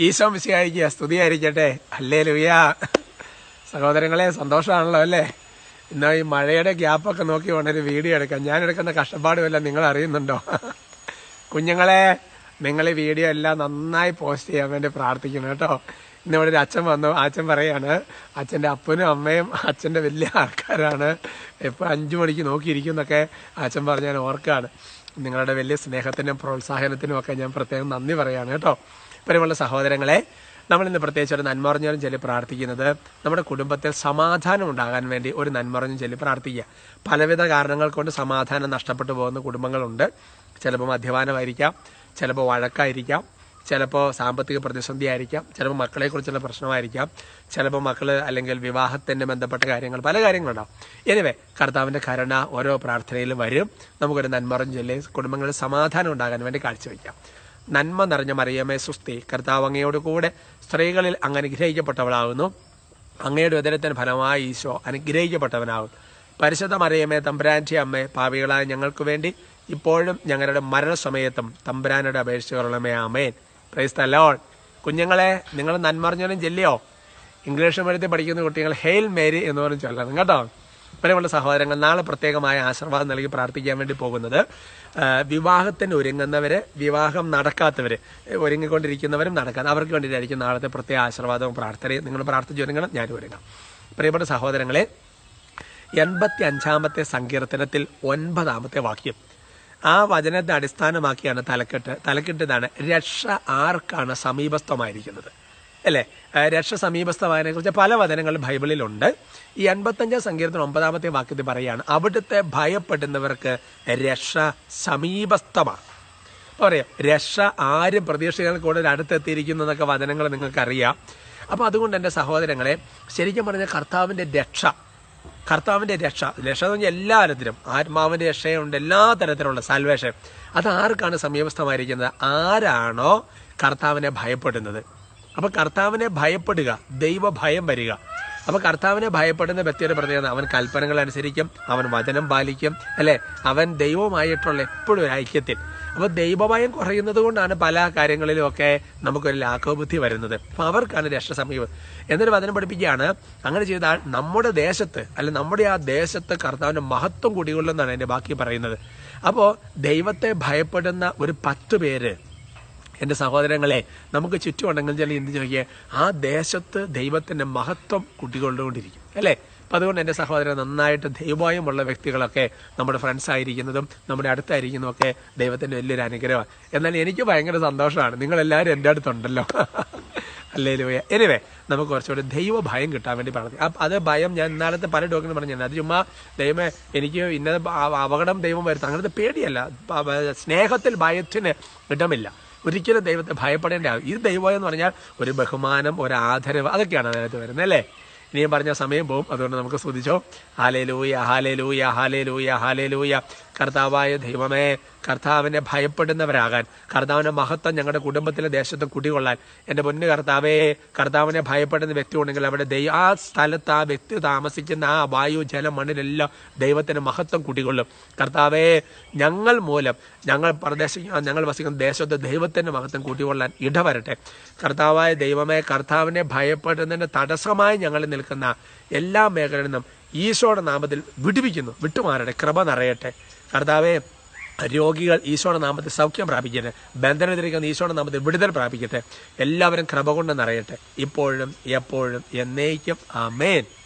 ഈശോ മിശിയായിരിക്കുക സ്തുതിയായിരിക്കട്ടെ അല്ലേ ലുയാ സഹോദരങ്ങളെ സന്തോഷമാണല്ലോ അല്ലേ ഇന്ന് ഈ മഴയുടെ ഗ്യാപ്പൊക്കെ നോക്കി വേണം ഒരു വീഡിയോ എടുക്കാം ഞാൻ എടുക്കുന്ന കഷ്ടപ്പാടുമെല്ലാം നിങ്ങൾ അറിയുന്നുണ്ടോ കുഞ്ഞുങ്ങളെ നിങ്ങൾ ഈ വീഡിയോ എല്ലാം നന്നായി പോസ്റ്റ് ചെയ്യാൻ വേണ്ടി പ്രാർത്ഥിക്കണം കേട്ടോ ഇന്ന് ഇവിടെ ഒരു അച്ഛൻ വന്നു ആ അച്ഛൻ പറയാണ് അച്ഛൻ്റെ അപ്പനും അമ്മയും അച്ഛൻ്റെ വലിയ ആൾക്കാരാണ് എപ്പോൾ അഞ്ചു മണിക്ക് നോക്കിയിരിക്കുന്നൊക്കെ അച്ഛൻ പറഞ്ഞ് ഞാൻ ഓർക്കാണ് നിങ്ങളുടെ വലിയ സ്നേഹത്തിനും പ്രോത്സാഹനത്തിനും ഒക്കെ ഞാൻ പ്രത്യേകം നന്ദി പറയാണ് കേട്ടോ പരിമുള്ള സഹോദരങ്ങളെ നമ്മൾ ഇന്ന് പ്രത്യേകിച്ച് ഒരു നന്മറിഞ്ഞും ചൊല്ലി പ്രാർത്ഥിക്കുന്നത് നമ്മുടെ കുടുംബത്തിൽ സമാധാനം ഉണ്ടാകാൻ വേണ്ടി ഒരു നന്മറിഞ്ഞും ചൊല്ലി പ്രാർത്ഥിക്കുക പലവിധ കാരണങ്ങൾ കൊണ്ട് സമാധാനം നഷ്ടപ്പെട്ടു പോകുന്ന കുടുംബങ്ങളുണ്ട് ചിലപ്പോൾ മദ്യപാനമായിരിക്കാം ചിലപ്പോൾ വഴക്കായിരിക്കാം ചിലപ്പോൾ സാമ്പത്തിക പ്രതിസന്ധി ആയിരിക്കാം ചിലപ്പോൾ മക്കളെക്കുറിച്ചുള്ള പ്രശ്നമായിരിക്കാം ചിലപ്പോൾ മക്കൾ അല്ലെങ്കിൽ വിവാഹത്തിന് ബന്ധപ്പെട്ട കാര്യങ്ങൾ പല കാര്യങ്ങളുണ്ടാവും എനിവേ കർത്താവിൻ്റെ കരുണ ഓരോ പ്രാർത്ഥനയിലും വരും നമുക്കൊരു നന്മറിഞ്ഞ് ചൊല്ലി കുടുംബങ്ങളിൽ സമാധാനം ഉണ്ടാകാൻ വേണ്ടി കാഴ്ചവെക്കാം നന്മ നിറഞ്ഞ മറിയമേ സുസ്തി കർത്താവ് അങ്ങയോട് കൂടെ സ്ത്രീകളിൽ അങ്ങ് അനുഗ്രഹിക്കപ്പെട്ടവളാകുന്നു അങ്ങയുടെ ഉദരത്തിന് ഫലമായി ഈശോ അനുഗ്രഹിക്കപ്പെട്ടവനാകും പരിശുദ്ധ മറിയമേ തമ്പുരാൻ്റെ അമ്മേ പാവികളായ ഞങ്ങൾക്ക് വേണ്ടി ഇപ്പോഴും ഞങ്ങളുടെ മരണസമയത്തും തമ്പുരാനുടെ അപേക്ഷിച്ചുകൊള്ളമേ ആമേൻ പ്രൈസ് തലോൺ കുഞ്ഞുങ്ങളെ നിങ്ങൾ നന്മറിഞ്ഞാലും ചെല്ലിയോ ഇംഗ്ലീഷ് മീഡിയത്തിൽ പഠിക്കുന്ന കുട്ടികൾ ഹെയിൽ മേരി എന്ന് പറഞ്ഞ് ചൊല്ലണം കേട്ടോ പ്രിയമുള്ള സഹോദരങ്ങൾ നാളെ പ്രത്യേകമായ ആശീർവാദം നൽകി പ്രാർത്ഥിക്കാൻ വേണ്ടി പോകുന്നത് ആ, വിവാഹത്തിന് ഒരുങ്ങുന്നവര് വിവാഹം നടക്കാത്തവര് ഒരുങ്ങിക്കൊണ്ടിരിക്കുന്നവരും നടക്കാത്ത അവർക്ക് വേണ്ടിയിട്ടായിരിക്കും നാളത്തെ പ്രത്യേക ആശീർവാദവും പ്രാർത്ഥനയും നിങ്ങൾ പ്രാർത്ഥിച്ചു ഒരുങ്ങണം ഞാനും ഒരുങ്ങാം പ്രിയപ്പെട്ട സഹോദരങ്ങളെ എൺപത്തി അഞ്ചാമത്തെ സങ്കീർത്തനത്തിൽ ഒൻപതാമത്തെ വാക്യം ആ വചനത്തെ അടിസ്ഥാനമാക്കിയാണ് തലക്കെട്ട് തലക്കെട്ട് ഇതാണ് രക്ഷ ആർക്കാണ് സമീപസ്ഥമായിരിക്കുന്നത് അല്ലേ ആ, രക്ഷ സമീപസ്ഥമായതിനെ കുറിച്ച് പല വചനങ്ങൾ ബൈബിളിലുണ്ട് ഈ എൺപത്തഞ്ചാം സങ്കീർത്തനം ഒമ്പതാമത്തെ വാക്യത്തിൽ പറയാണ് അവിടുത്തെ ഭയപ്പെടുന്നവർക്ക് രക്ഷ സമീപസ്ഥമാണ് അപ്പൊ പറയാം രക്ഷ ആരും പ്രതീക്ഷകൾ കൂടുതൽ അടുത്തെത്തിയിരിക്കുന്നു എന്നൊക്കെ വചനങ്ങൾ നിങ്ങൾക്കറിയാം അപ്പൊ അതുകൊണ്ട് എൻ്റെ സഹോദരങ്ങളെ ശരിക്കും പറഞ്ഞ കർത്താവിന്റെ രക്ഷ കർത്താവിന്റെ രക്ഷ രക്ഷ എന്ന് പറഞ്ഞാൽ എല്ലാ തരത്തിലും ആത്മാവിന്റെ രക്ഷയുണ്ട് എല്ലാ തരത്തിലുള്ള സാൽവേഷൻ അത് ആർക്കാണ് സമീപസ്ഥമായിരിക്കുന്നത് ആരാണോ കർത്താവിനെ ഭയപ്പെടുന്നത് അപ്പൊ കർത്താവിനെ ഭയപ്പെടുക ദൈവ ഭയം വരിക അപ്പൊ കർത്താവിനെ ഭയപ്പെടുന്ന വ്യക്തിയുടെ പ്രത്യേകത അവൻ കൽപ്പനകൾ അനുസരിക്കും അവൻ വചനം പാലിക്കും അല്ലെ അവൻ ദൈവമായിട്ടുള്ള എപ്പോഴും ഒരു ഐക്യത്തിൽ അപ്പൊ ദൈവഭയം കുറയുന്നത് കൊണ്ടാണ് പല കാര്യങ്ങളിലും ഒക്കെ നമുക്കൊരു ലാഘവബുദ്ധി വരുന്നത് അപ്പൊ അവർക്കാണ് രക്ഷ സമീപം എന്നൊരു വചനം പഠിപ്പിക്കുകയാണ് അങ്ങനെ ചെയ്താൽ നമ്മുടെ ദേശത്ത് അല്ലെ നമ്മുടെ ആ ദേശത്ത് കർത്താവിന്റെ മഹത്വം കുടികൊള്ളുന്നതാണ് എന്റെ ബാക്കി പറയുന്നത് അപ്പോ ദൈവത്തെ ഭയപ്പെടുന്ന ഒരു പത്ത് പേര് എൻ്റെ സഹോദരങ്ങളെ നമുക്ക് ചുറ്റുമുണ്ടെങ്കിൽ ചില എന്ത് ചോദിക്കുക ആ ദേശത്ത് ദൈവത്തിന്റെ മഹത്വം കുട്ടികൊണ്ടുകൊണ്ടിരിക്കും അല്ലേ അപ്പം അതുകൊണ്ട് എൻ്റെ സഹോദരൻ നന്നായിട്ട് ദൈവഭയമുള്ള വ്യക്തികളൊക്കെ നമ്മുടെ ഫ്രണ്ട്സ് ആയിരിക്കുന്നതും നമ്മുടെ അടുത്തായിരിക്കുന്നതും ഒക്കെ ദൈവത്തിന്റെ വലിയൊരു അനുഗ്രഹമാണ് എന്നാൽ എനിക്ക് ഭയങ്കര സന്തോഷമാണ് നിങ്ങളെല്ലാവരും എൻ്റെ അടുത്തുണ്ടല്ലോ അല്ലേ ലൂയ എനിവേ നമുക്ക് കുറച്ചുകൂടി ദൈവ ഭയം കിട്ടാൻ വേണ്ടി പറഞ്ഞു അത് ഭയം ഞാൻ ഇന്നാലത്തെ പല ഡോക്ടറും പറഞ്ഞു അത് ചുമ്മാ ദൈവമേ എനിക്ക് ഇന്ന അപകടം ദൈവം വരുത്തും അങ്ങനത്തെ പേടിയല്ല പ- പ- സ്നേഹത്തിൽ ഭയത്തിന് ഇടമില്ല ഒരിക്കലും ദൈവത്തെ ഭയപ്പെടേണ്ട ആവശ്യം ഇത് ദൈവം എന്ന് പറഞ്ഞാൽ ഒരു ബഹുമാനം ഒരു ആദരവ് അതൊക്കെയാണ് അതിനകത്ത് വരുന്നത് അല്ലേ ഇനിയും പറഞ്ഞ സമയം പോകും അതുകൊണ്ട് നമുക്ക് ശ്രദ്ധിച്ചോ ഹാലേ ലൂയ ഹാലേ ലൂയ ഹാലേ ലൂയ ഹാലേ ലൂയ കർത്താവായ ദൈവമേ കർത്താവിനെ ഭയപ്പെടുന്നവരാകാൻ കർത്താവിന്റെ മഹത്വം ഞങ്ങളുടെ കുടുംബത്തിലെ ദേശത്ത് കുടികൊള്ളാൻ എൻ്റെ പൊന്നു കർത്താവേ കർത്താവിനെ ഭയപ്പെടുന്ന വ്യക്തി ഉണ്ടെങ്കിൽ അവിടെ ദൈവ ആ സ്ഥലത്ത് ആ വ്യക്തി താമസിക്കുന്ന ആ വായു ജലം മണ്ണിലെല്ലാം ദൈവത്തിന്റെ മഹത്വം കുടികൊള്ളും കർത്താവേ ഞങ്ങൾ മൂലം ഞങ്ങൾ പ്രദേശിക്കുന്ന ഞങ്ങൾ വസിക്കുന്ന ദേശത്ത് ദൈവത്തിന്റെ മഹത്വം കൂട്ടിക്കൊള്ളാൻ ഇടവരട്ടെ കർത്താവായ ദൈവമേ കർത്താവിനെ ഭയപ്പെടുന്നതിന് തടസ്സമായി ഞങ്ങൾ നിൽക്കുന്ന എല്ലാ മേഖലകളിൽ നിന്നും ഈശോയുടെ നാമത്തിൽ വിടുവിക്കുന്നു വിട്ടുമാറട്ടെ കൃപ നിറയട്ടെ കർത്താവെ രോഗികൾ ഈശോയുടെ നാമത്തിൽ സൗഖ്യം പ്രാപിക്കട്ടെ ബന്ധനത്തിരിക്കുന്ന ഈശോയുടെ നാമത്തിൽ വിടുതൽ പ്രാപിക്കട്ടെ എല്ലാവരും കൃപ കൊണ്ട് നിറയട്ടെ ഇപ്പോഴും എപ്പോഴും എന്നേക്കും ആമേൻ